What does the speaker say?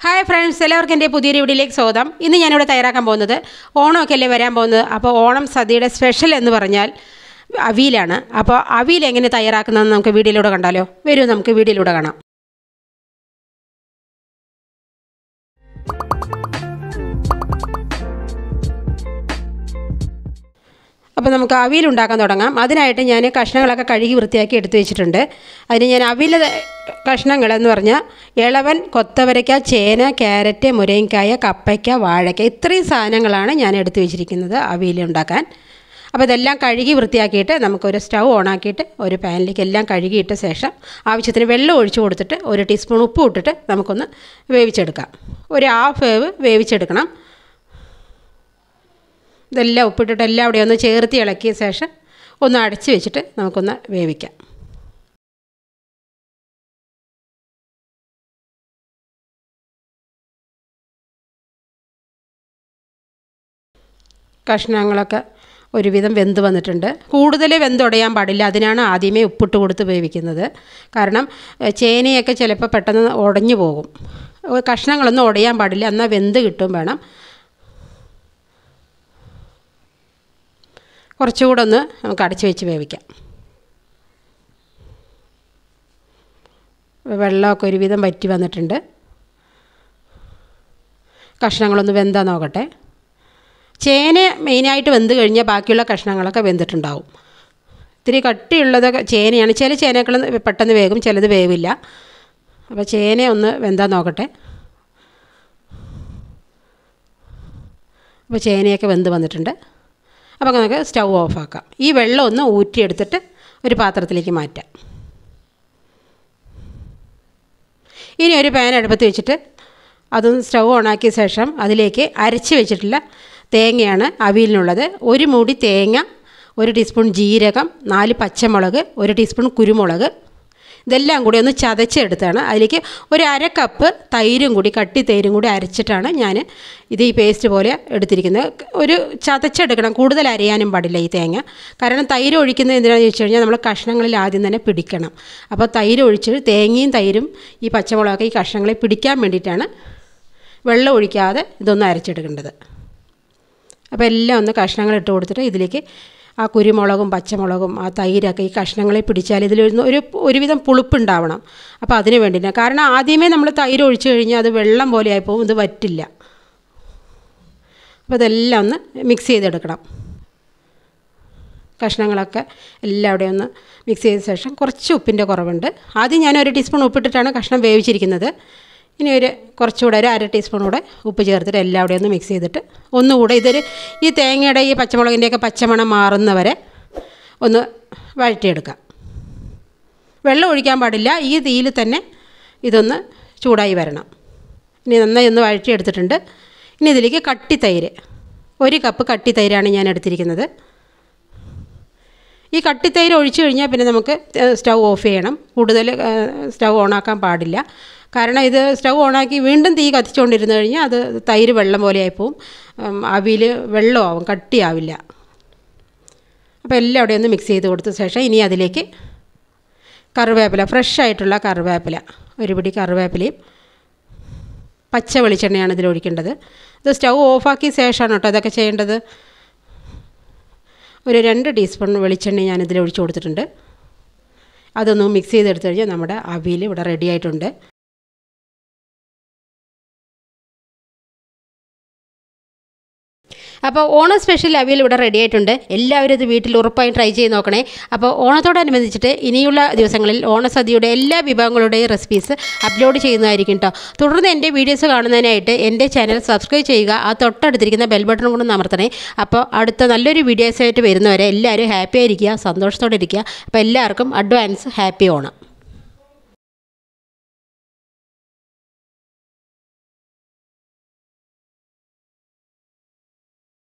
hi friends എല്ലാവർക്കും എൻ്റെ പുതിയൊരു വീഡിയോയിലേക്ക് സ്വാഗതം ഇന്ന് ഞാനിവിടെ തയ്യാറാക്കാൻ പോകുന്നത് ഓണമൊക്കെ അല്ലേ വരാൻ പോകുന്നത് അപ്പോൾ ഓണം സദ്യയുടെ സ്പെഷ്യൽ എന്ന് പറഞ്ഞാൽ അവിയലാണ് അപ്പോൾ അവിയൽ എങ്ങനെ തയ്യാറാക്കുന്നതെന്ന് നമുക്ക് വീഡിയോയിലൂടെ കണ്ടാലോ വരൂ നമുക്ക് വീഡിയോയിലൂടെ കാണാം അപ്പോൾ നമുക്ക് അവിയൽ ഉണ്ടാക്കാൻ തുടങ്ങാം അതിനായിട്ട് ഞാൻ കഷ്ണങ്ങളൊക്കെ കഴുകി വൃത്തിയാക്കി എടുത്തു വെച്ചിട്ടുണ്ട് അതിന് ഞാൻ അവിയൽ കഷ്ണങ്ങൾ എന്ന് പറഞ്ഞാൽ ഇളവൻ കൊത്തവരയ്ക്ക ചേന ക്യാരറ്റ് മുരങ്ങക്കായ കപ്പയ്ക്ക വാഴയ്ക്ക ഇത്രയും സാധനങ്ങളാണ് ഞാൻ എടുത്തു വെച്ചിരിക്കുന്നത് അവിയൽ ഉണ്ടാക്കാൻ അപ്പോൾ ഇതെല്ലാം കഴുകി വൃത്തിയാക്കിയിട്ട് നമുക്കൊരു സ്റ്റൗ ഓണാക്കിയിട്ട് ഒരു പാനിലേക്ക് എല്ലാം കഴുകിയിട്ട ശേഷം ആവശ്യത്തിന് വെള്ളം ഒഴിച്ചു കൊടുത്തിട്ട് ഒരു ടീസ്പൂൺ ഉപ്പ് ഇട്ടിട്ട് നമുക്കൊന്ന് വേവിച്ചെടുക്കാം ഒരു ഹാഫ് വേവ് വേവിച്ചെടുക്കണം ഇതെല്ലാം ഉപ്പിട്ടിട്ട് എല്ലാം അവിടെ ഒന്ന് ചേർത്ത് ഇളക്കിയ ശേഷം ഒന്ന് അടച്ച് വെച്ചിട്ട് നമുക്കൊന്ന് വേവിക്കാം കഷ്ണങ്ങളൊക്കെ ഒരുവിധം വെന്ത് വന്നിട്ടുണ്ട് കൂടുതൽ വെന്തുടയാൻ പാടില്ല അതിനാണ് ആദ്യമേ ഉപ്പിട്ട് കൊടുത്ത് വേവിക്കുന്നത് കാരണം എഹ്, ചേനയൊക്കെ ചിലപ്പോൾ പെട്ടെന്ന് ഉടഞ്ഞു പോകും കഷ്ണങ്ങളൊന്നും ഉടയാൻ പാടില്ല എന്നാൽ വെന്ത് കിട്ടും വേണം കുറച്ചുകൂടെ ഒന്ന് നമുക്ക് അടച്ചു വെച്ച് വേവിക്കാം വെള്ളമൊക്കെ ഒരുവിധം വറ്റി വന്നിട്ടുണ്ട് കഷ്ണങ്ങളൊന്ന് വെന്താ നോക്കട്ടെ ചേന മെയിനായിട്ട് വെന്ത് കഴിഞ്ഞാൽ ബാക്കിയുള്ള കഷ്ണങ്ങളൊക്കെ വെന്തിട്ടുണ്ടാവും ഇത്തിരി കട്ടിയുള്ളത് ചേനയാണ് ചില ചേനകൾ പെട്ടെന്ന് വേകും ചിലത് വേവില്ല അപ്പോൾ ചേന ഒന്ന് വെന്താ നോക്കട്ടെ അപ്പോൾ ചേനയൊക്കെ വെന്ത് വന്നിട്ടുണ്ട് അപ്പോൾ നമുക്ക് സ്റ്റൗ ഓഫാക്കാം ഈ വെള്ളം ഒന്ന് ഊറ്റിയെടുത്തിട്ട് ഒരു പാത്രത്തിലേക്ക് മാറ്റാം ഇനി ഒരു പാൻ അടുപ്പത്ത് വെച്ചിട്ട് അതും സ്റ്റൗ ഓണാക്കിയ ശേഷം അതിലേക്ക് അരച്ച് വെച്ചിട്ടുള്ള തേങ്ങയാണ് അവിയലിനുള്ളത് ഒരു മൂടി തേങ്ങ ഒരു ടീസ്പൂൺ ജീരകം നാല് പച്ചമുളക് ഒരു ടീസ്പൂൺ കുരുമുളക് ഇതെല്ലാം കൂടി ഒന്ന് ചതച്ചെടുത്താണ് അതിലേക്ക് ഒരു അര കപ്പ് തൈരും കൂടി കട്ടി തൈരും കൂടി അരച്ചിട്ടാണ് ഞാൻ ഇത് ഈ പേസ്റ്റ് പോലെ എടുത്തിരിക്കുന്നത് ഒരു ചതച്ചെടുക്കണം കൂടുതൽ അരയാനും പാടില്ല ഈ തേങ്ങ കാരണം തൈര് ഒഴിക്കുന്നത് എന്തിനാണെന്ന് ചോദിച്ചു കഴിഞ്ഞാൽ നമ്മൾ കഷ്ണങ്ങളിൽ ആദ്യം തന്നെ പിടിക്കണം അപ്പോൾ തൈര് ഒഴിച്ച് തേങ്ങയും തൈരും ഈ പച്ചമുളകൊക്കെ ഈ കഷ്ണങ്ങളെ പിടിക്കാൻ വേണ്ടിയിട്ടാണ് വെള്ളം ഒഴിക്കാതെ ഇതൊന്ന് അരച്ചെടുക്കേണ്ടത് അപ്പോൾ എല്ലാം ഒന്ന് കഷ്ണങ്ങൾ ഇട്ട് കൊടുത്തിട്ട് ഇതിലേക്ക് ആ കുരുമുളകും പച്ചമുളകും ആ തൈരൊക്കെ ഈ കഷ്ണങ്ങളെ പിടിച്ചാൽ ഇതിൽ ഒരു ഒരു ഒരുവിധം പുളിപ്പുണ്ടാവണം അപ്പോൾ അതിന് വേണ്ടിയിട്ടാണ് കാരണം ആദ്യമേ നമ്മൾ തൈര് ഒഴിച്ചു കഴിഞ്ഞാൽ അത് വെള്ളം പോലെ ആയിപ്പോവും ഇത് വറ്റില്ല അപ്പോൾ ഇതെല്ലാം ഒന്ന് മിക്സ് ചെയ്തെടുക്കണം കഷ്ണങ്ങളൊക്കെ എല്ലാം അവിടെ ഒന്ന് മിക്സ് ചെയ്ത ശേഷം കുറച്ച് ഉപ്പിൻ്റെ കുറവുണ്ട് ആദ്യം ഞാൻ ഒരു ടീസ്പൂൺ ഉപ്പിട്ടിട്ടാണ് കഷ്ണം വേവിച്ചിരിക്കുന്നത് ഇനി ഒരു കുറച്ചുകൂടെ ഒരു അര ടീസ്പൂൺ കൂടെ ഉപ്പ് ചേർത്തിട്ട് എല്ലാം അവിടെ ഒന്ന് മിക്സ് ചെയ്തിട്ട് ഒന്നുകൂടെ ഇതൊരു ഈ തേങ്ങയുടെ ഈ പച്ചമുളകിൻ്റെയൊക്കെ പച്ചമണം മാറുന്നവരെ ഒന്ന് വഴറ്റിയെടുക്കാം വെള്ളം ഒഴിക്കാൻ പാടില്ല ഈ തീയിൽ തന്നെ ഇതൊന്ന് ചൂടായി വരണം ഇനി നന്നായി ഒന്ന് വഴറ്റിയെടുത്തിട്ടുണ്ട് ഇനി ഇതിലേക്ക് കട്ടി തൈര് ഒരു കപ്പ് കട്ടി തൈരാണ് ഞാൻ എടുത്തിരിക്കുന്നത് ഈ കട്ടിത്തൈര് ഒഴിച്ചു കഴിഞ്ഞാൽ പിന്നെ നമുക്ക് സ്റ്റൗ ഓഫ് ചെയ്യണം കൂടുതൽ സ്റ്റൗ ഓണാക്കാൻ പാടില്ല കാരണം ഇത് സ്റ്റൗ ഓണാക്കി വീണ്ടും തീ കത്തിച്ചുകൊണ്ടിരുന്ന് കഴിഞ്ഞാൽ അത് തൈര് വെള്ളം പോലെ ആയിപ്പോവും അവിയിൽ വെള്ളമാവും കട്ടിയാവില്ല അപ്പോൾ എല്ലാം അവിടെ ഒന്ന് മിക്സ് ചെയ്ത് കൊടുത്ത ശേഷം ഇനി അതിലേക്ക് കറിവേപ്പില ഫ്രഷ് ആയിട്ടുള്ള കറിവേപ്പില ഒരു പിടി കറിവേപ്പിലയും പച്ച വെളിച്ചെണ്ണയാണ് ഇതിൽ ഒഴിക്കേണ്ടത് ഇത് സ്റ്റൗ ഓഫാക്കിയ ശേഷമാണ് കേട്ടോ അതൊക്കെ ചെയ്യേണ്ടത് ഒരു രണ്ട് ടീസ്പൂൺ വെളിച്ചെണ്ണ ഞാൻ ഇതിൽ ഒഴിച്ചു കൊടുത്തിട്ടുണ്ട് അതൊന്ന് മിക്സ് ചെയ്തെടുത്തു കഴിഞ്ഞാൽ നമ്മുടെ അവിയൽ ഇവിടെ റെഡി ആയിട്ടുണ്ട് അപ്പോൾ ഓണം സ്പെഷ്യൽ അവിയൽ ഇവിടെ റെഡി ആയിട്ടുണ്ട് എല്ലാവരും ഇത് വീട്ടിൽ ഉറപ്പായും ട്രൈ ചെയ്ത് നോക്കണേ അപ്പോൾ ഓണത്തോടനുബന്ധിച്ചിട്ട് ഇനിയുള്ള ദിവസങ്ങളിൽ ഓണസദ്യയുടെ എല്ലാ വിഭവങ്ങളുടെയും റെസിപ്പീസ് അപ്ലോഡ് ചെയ്യുന്നതായിരിക്കും കേട്ടോ തുടർന്ന് എൻ്റെ വീഡിയോസ് കാണുന്നതിനായിട്ട് എൻ്റെ ചാനൽ സബ്സ്ക്രൈബ് ചെയ്യുക ആ തൊട്ടടുത്തിരിക്കുന്ന ബെൽ ബട്ടൺ കൂടെ അമർത്തണേ അപ്പോൾ അടുത്ത നല്ലൊരു വീഡിയോസായിട്ട് വരുന്നവരെ എല്ലാവരും ഹാപ്പി ആയിരിക്കുക സന്തോഷത്തോടെ ഇരിക്കുക അപ്പോൾ എല്ലാവർക്കും അഡ്വാൻസ് ഹാപ്പി ഓണം